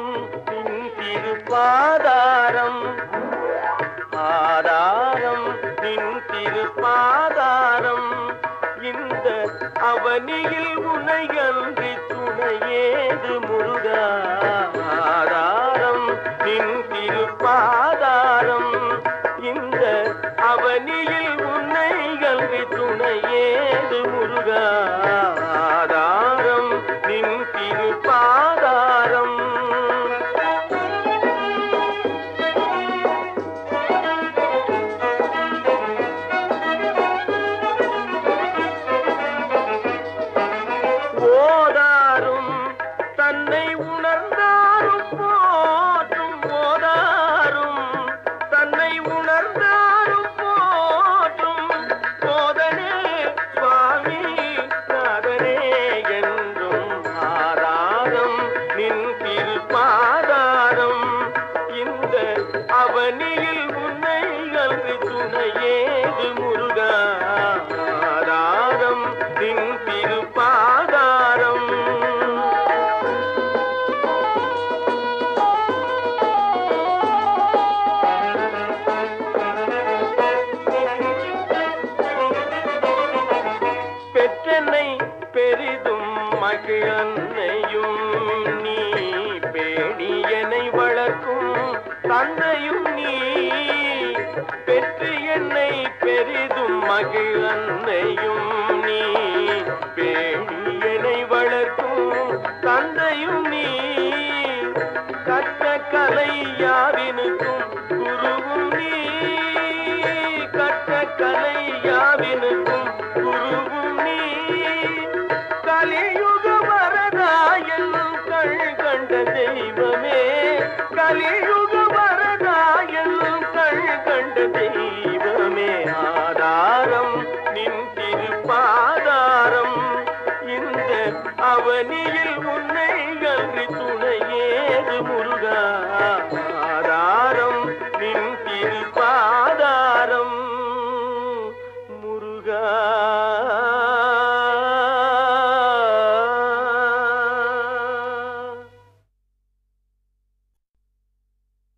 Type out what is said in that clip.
நின் திருப்பாதாரம் ஆதாரம் நின் திருப்பாதாரம் இந்த அவனியில் உனையன்றி துணையேது முருகா ஆதாரம் நின் திருப்பாதாரம் இந்த அவனியில் உன்னையன்றி துணையேது முருகா ஆதாரம் நின் திருப்பாதாரம் ஓதாரும் தன்னை உணர்ந்தாரும் போற்றும் ஓதாரும் தன்னை உணர்ந்தாரும் போற்றும் போதனே சுவாமி நாதனே என்றும் ஆதாரம் நின் திருப்பாதாரம் இந்த அவனியில் உன்னை அன்று துணையேது முருகா ஆதாரம் நின் திருப்பாதாரம் பெற்றனை பெரிதும் மகிழன்னையும் நீ பேணியனை வளர்க்கும் தந்தையும் நீ பெற்று என்னை பெரிதும் மகிழன்னையும் நீ பேணியனை வளர்க்கும் தந்தையும் நீ கற்ற கலை யாவினுக்கும் குருவும் நீ கற்ற கலை யாவினுக்கும் குருவும் நீ கலியுக வரதாயல் கண் கண்ட தெய்வமே கலியுக வரதாயல் கண் கண்ட தெய்வமே ஆதாரம் நின் திருப்பாதாரம் இந்த அவனியில் உன்னை அன்றி துணையேது முருகா ஆதாரம் நின் திருப்பாதாரம்